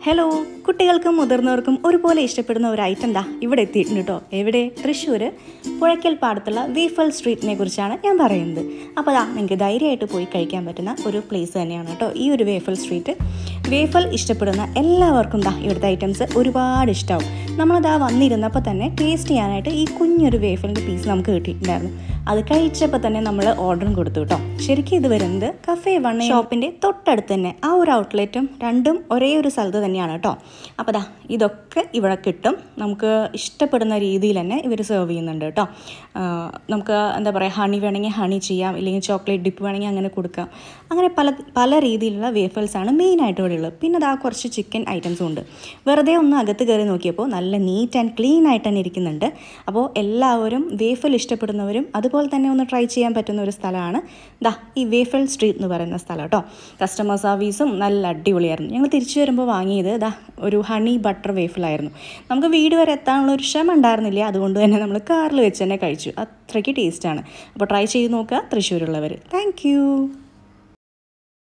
hello കുട്ടികൾക്കും മുതിർന്നവർക്കും ഒരുപോലെ ഇഷ്ടപ്പെടുന്ന ഒരു ഐറ്റം ദാ ഇവിടെ എത്തിയിട്ടുണ്ട് കേട്ടോ എവിടെ തൃശ്ശൂർ പുഴയ്ക്കൽ പാടത്തുള്ള വീഫൽ സ്ട്രീറ്റിനെ കുറിച്ചാണ് ഞാൻ പറയുന്നത് അപ്പോൾ ദാ നിങ്ങൾക്ക് ധൈര്യമായിട്ട് പോയി കഴിക്കാൻ പറ്റുന്ന ഒരു പ്ലേസ് തന്നെയാണ് കേട്ടോ ഈ ഒരു വേഫൽ സ്ട്രീറ്റ് വേഫൽ ഇഷ്ടപ്പെടുന്ന എല്ലാവർക്കും ദാ ഇവിടുത്തെ ഐറ്റംസ് ഒരുപാട് ഇഷ്ടമാവും നമ്മളതാ വന്നിരുന്നപ്പോൾ തന്നെ ടേസ്റ്റ് ചെയ്യാനായിട്ട് ഈ കുഞ്ഞൊരു വേഫലിൻ്റെ പീസ് നമുക്ക് കിട്ടിയിട്ടുണ്ടായിരുന്നു അത് കഴിച്ചപ്പോൾ തന്നെ നമ്മൾ ഓർഡറും കൊടുത്തു കേട്ടോ ശരിക്കും ഇത് വരുന്നത് കഫേ വൺ ഷോപ്പിൻ്റെ തൊട്ടടുത്ത് തന്നെ ആ ഒരു ഔട്ട്ലെറ്റും രണ്ടും ഒരേ ഒരു സ്ഥലത്ത് തന്നെയാണ് കേട്ടോ അപ്പോൾ ദാ ഇതൊക്കെ ഇവിടെ കിട്ടും നമുക്ക് ഇഷ്ടപ്പെടുന്ന രീതിയിൽ തന്നെ ഇവർ സെർവ് ചെയ്യുന്നുണ്ട് കേട്ടോ ആ, നമുക്ക് എന്താ പറയുക ഹണി വേണമെങ്കിൽ ഹണി ചെയ്യാം ഇല്ലെങ്കിൽ ചോക്ലേറ്റ് ഡിപ്പ് വേണമെങ്കിൽ അങ്ങനെ കൊടുക്കാം അങ്ങനെ പല പല രീതിയിലുള്ള വേഫൽസാണ് മെയിനായിട്ട് ഇവിടെ ഉള്ളത് പിന്നെ അതാ കുറച്ച് ചിക്കൻ ഐറ്റംസും ഉണ്ട് വെറുതെ ഒന്ന് അകത്ത് കയറി നോക്കിയപ്പോൾ നല്ല നീറ്റ് ആൻഡ് ക്ലീൻ ആയിട്ട് തന്നെ ഇരിക്കുന്നുണ്ട് അപ്പോൾ എല്ലാവരും വേഫൽ ഇഷ്ടപ്പെടുന്നവരും അതുപോലെ തന്നെ ഒന്ന് ട്രൈ ചെയ്യാൻ പറ്റുന്ന ഒരു സ്ഥലമാണ് ദാ ഈ വേഫൽ സ്ട്രീറ്റ് എന്ന് പറയുന്ന സ്ഥലം കേട്ടോ കസ്റ്റമർ സർവീസും നല്ല അടിപൊളിയായിരുന്നു ഞങ്ങൾ തിരിച്ചു വരുമ്പോൾ വാങ്ങിയത് ദാ ഒരു ഹണി ബട്ടർ വേഫിലായിരുന്നു നമുക്ക് വീട് വരെ എത്താനുള്ള ഒരു ക്ഷമ ഉണ്ടായിരുന്നില്ല അതുകൊണ്ട് തന്നെ നമ്മൾ കാറിൽ വെച്ച് തന്നെ കഴിച്ചു അത്രയ്ക്ക് ടേസ്റ്റാണ് അപ്പോൾ ട്രൈ ചെയ്ത് നോക്കുക തൃശ്ശൂരുള്ളവർ താങ്ക്